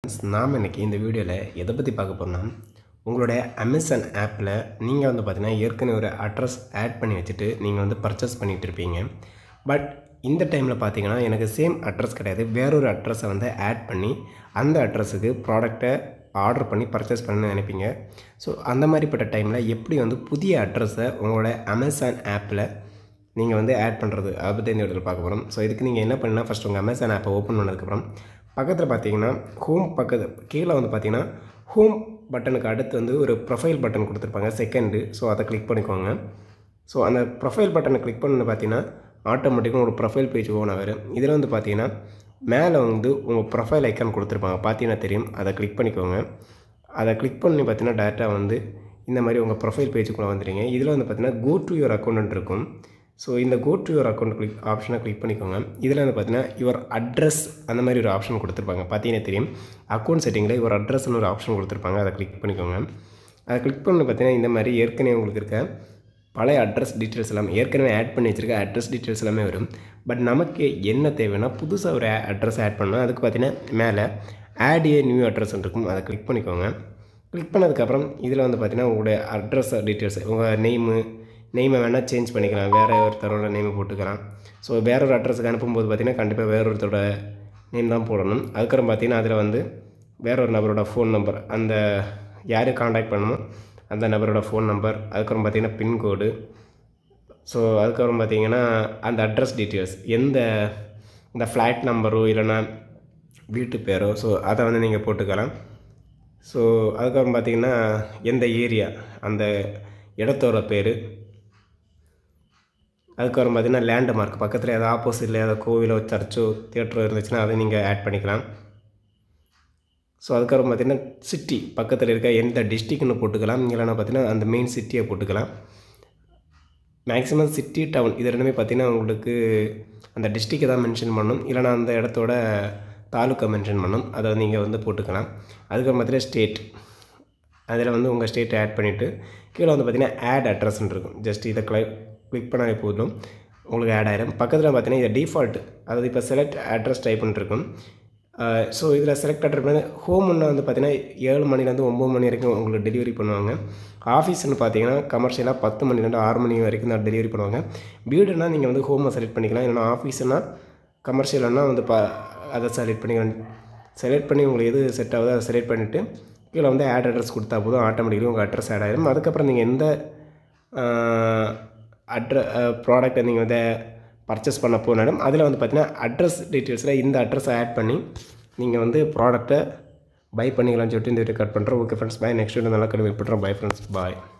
நாம் இன்றைக்கி இந்த வீடியோவில் எதை பற்றி பார்க்க போகிறோம்னா உங்களுடைய அமேசான் ஆப்பில் நீங்கள் வந்து பார்த்தீங்கன்னா ஏற்கனவே ஒரு அட்ரஸ் ஆட் பண்ணி வச்சுட்டு நீங்கள் வந்து பர்ச்சேஸ் பண்ணிகிட்டு இருப்பீங்க பட் இந்த டைமில் பார்த்தீங்கன்னா எனக்கு சேம் அட்ரஸ் கிடையாது வேறொரு அட்ரஸை வந்து ஆட் பண்ணி அந்த அட்ரஸுக்கு ப்ராடக்டை ஆர்டர் பண்ணி பர்ச்சேஸ் பண்ணணும்னு நினைப்பீங்க ஸோ அந்த மாதிரிப்பட்ட டைமில் எப்படி வந்து புதிய அட்ரஸை உங்களோட அமேசான் ஆப்பில் நீங்கள் வந்து ஆட் பண்ணுறது அதை பற்றி இந்த இடத்துல பார்க்க போகிறோம் ஸோ இதுக்கு நீங்கள் என்ன பண்ணால் ஃபஸ்ட் உங்கள் அமேசான் ஆப்பை ஓப்பன் பண்ணதுக்கப்புறம் பக்கத்தில் பார்த்தீங்கன்னா ஹோம் பக்கத்து கீழே வந்து பார்த்தீங்கன்னா ஹோம் பட்டனுக்கு அடுத்து வந்து ஒரு ப்ரொஃபைல் பட்டன் கொடுத்துருப்பாங்க செகண்டு ஸோ அதை கிளிக் பண்ணிக்கோங்க ஸோ அந்த ப்ரொஃபைல் பட்டனை கிளிக் பண்ணு பார்த்தீங்கன்னா ஆட்டோமேட்டிக்காக ஒரு ப்ரொஃபைல் பேஜ் ஓன் ஆகிடும் இதில் வந்து பார்த்தீங்கன்னா மேலே வந்து உங்கள் ப்ரொஃபைல் ஐக்கான் கொடுத்துருப்பாங்க பார்த்தீங்கன்னா தெரியும் அதை கிளிக் பண்ணிக்கோங்க அதை கிளிக் பண்ணி பார்த்தீங்கன்னா டேரெக்டாக வந்து இந்த மாதிரி உங்கள் ப்ரொஃபைல் பேஜுக்குள்ளே வந்துடுங்க இதில் வந்து பார்த்தீங்கன்னா கோ டு யுவர் அக்கௌண்ட் இருக்கும் ஸோ இந்த go to your account click ஆப்ஷனை கிளிக் பண்ணிக்கோங்க இதில் வந்து பார்த்தீங்கன்னா யுவர் அட்ரஸ் அந்த மாதிரி ஒரு ஆப்ஷன் கொடுத்துருப்பாங்க பார்த்தீங்கன்னா தெரியும் அக்கௌண்ட் செட்டிங்கில் யுவர் அட்ரஸ்னு ஒரு ஆப்ஷன் கொடுத்துருப்பாங்க அதை கிளிக் பண்ணிக்கோங்க அதை கிளிக் பண்ணி பார்த்தீங்கன்னா இந்த மாதிரி ஏற்கனவே உங்களுக்கு இருக்க பழைய அட்ரஸ் டீட்டெயில்ஸ் எல்லாமே ஏற்கனவே ஆட் பண்ணி வச்சுருக்க அட்ரஸ் டீட்டெயில்ஸ் எல்லாமே வரும் பட் நமக்கு என்ன தேவைன்னா புதுசாக ஒரு அட்ரஸ் ஆட் பண்ணணும் அதுக்கு பார்த்தீங்கன்னா மேலே ஆட் ஏ நியூ அட்ரஸ் இருக்கும் அதை கிளிக் பண்ணிக்கோங்க கிளிக் பண்ணதுக்கப்புறம் இதில் வந்து பார்த்தீங்கன்னா உங்களுடைய அட்ரஸ் டீட்டெயில்ஸ் உங்கள் நெய்மு நெய்மை வேணால் சேஞ்ச் பண்ணிக்கலாம் வேறு ஒருத்தரோட நேமை போட்டுக்கலாம் ஸோ வேற ஒரு அட்ரஸுக்கு அனுப்பும்போது பார்த்தீங்கன்னா கண்டிப்பாக வேற ஒருத்தரோட நேம் தான் போடணும் அதுக்கப்புறம் பார்த்தீங்கன்னா அதில் வந்து வேற ஒரு நபரோட ஃபோன் நம்பர் அந்த யார் காண்டாக்ட் பண்ணணுமோ அந்த நபரோட ஃபோன் நம்பர் அதுக்கப்புறம் பார்த்தீங்கன்னா பின்கோடு ஸோ அதுக்கப்புறம் பார்த்தீங்கன்னா அந்த அட்ரஸ் டீட்டெயில்ஸ் எந்த இந்த ஃப்ளாட் நம்பரோ இல்லைன்னா வீட்டு பேரோ ஸோ அதை வந்து நீங்கள் போட்டுக்கலாம் ஸோ அதுக்கப்புறம் பார்த்தீங்கன்னா எந்த ஏரியா அந்த இடத்தோட பேர் அதுக்கப்புறம் பார்த்தீங்கன்னா லேண்ட் மார்க் பக்கத்தில் ஏதாவது ஆப்போசிட்டில் ஏதாவது கோவிலோ சர்ச்சோ தியேட்டரோ இருந்துச்சுன்னா அதை நீங்கள் ஆட் பண்ணிக்கலாம் ஸோ அதுக்கப்புறம் பார்த்தீங்கன்னா சிட்டி பக்கத்தில் இருக்க எந்த டிஸ்ட்ரிக்ட்னு போட்டுக்கலாம் இல்லைன்னா பார்த்தீங்கன்னா அந்த மெயின் சிட்டியை போட்டுக்கலாம் மேக்ஸிமம் சிட்டி டவுன் இது ரெண்டுமே பார்த்தீங்கன்னா உங்களுக்கு அந்த டிஸ்ட்ரிக்டை தான் மென்ஷன் பண்ணணும் இல்லைனா அந்த இடத்தோட தாலுக்கா மென்ஷன் பண்ணணும் அதை நீங்கள் வந்து போட்டுக்கலாம் அதுக்கப்புறம் பார்த்தீங்கன்னா ஸ்டேட் அதில் வந்து உங்கள் ஸ்டேட்டை ஆட் பண்ணிவிட்டு கீழே வந்து பார்த்தீங்கன்னா ஆட் அட்ரஸ்ன்னு இருக்கும் ஜஸ்ட் இதை கிளை கிளிக் பண்ணாலே போதும் உங்களுக்கு ஆட் ஆயிரும் பக்கத்தில் பார்த்தீங்கன்னா இது டிஃபால்ட் அதாவது இப்போ செலக்ட் அட்ரஸ் டைப் பண்ணிருக்கும் ஸோ இதில் செலக்ட் அட்ரஸ் பண்ணி ஹோம்னா வந்து பார்த்தீங்கன்னா ஏழு மணிலேருந்து ஒம்பது மணி வரைக்கும் உங்களுக்கு டெலிவரி பண்ணுவாங்க ஆஃபீஸ்னு பார்த்தீங்கன்னா கமர்ஷியலாக பத்து மணிலேருந்து ஆறு மணி வரைக்கும் தான் டெலிவரி பண்ணுவாங்க வீடுனா நீங்கள் வந்து ஹோமை செலக்ட் பண்ணிக்கலாம் இல்லைனா ஆஃபீஸ்னால் கமர்ஷியல்னா வந்து ப அதை செலக்ட் பண்ணிக்கலாம் செலக்ட் பண்ணி உங்களுக்கு எது செட் ஆகுதோ அதை செலக்ட் பண்ணிவிட்டு கீழே வந்து ஆட் அட்ரஸ் கொடுத்தா போதும் ஆட்டோமேட்டிக்கலி உங்கள் அட்ரஸ் ஆட் ஆகிடும் அதுக்கப்புறம் நீங்கள் எந்த அட்ர ப்ராடக்ட்டை நீங்கள் வந்து பர்ச்சேஸ் பண்ண போனாலும் அதில் வந்து பார்த்தீங்கன்னா அட்ரஸ் டீட்டெயில்ஸில் இந்த அட்ரஸை ஆட் பண்ணி நீங்கள் வந்து ப்ராடக்ட்டை பை பண்ணிக்கலாம்னு சொல்லிட்டு இந்த வீடியோ கட் பண்ணுறோம் okay friends bye next video நல்லா கண்டிப்பாக பண்ணுறோம் பை ஃப்ரெண்ட்ஸ் பாய்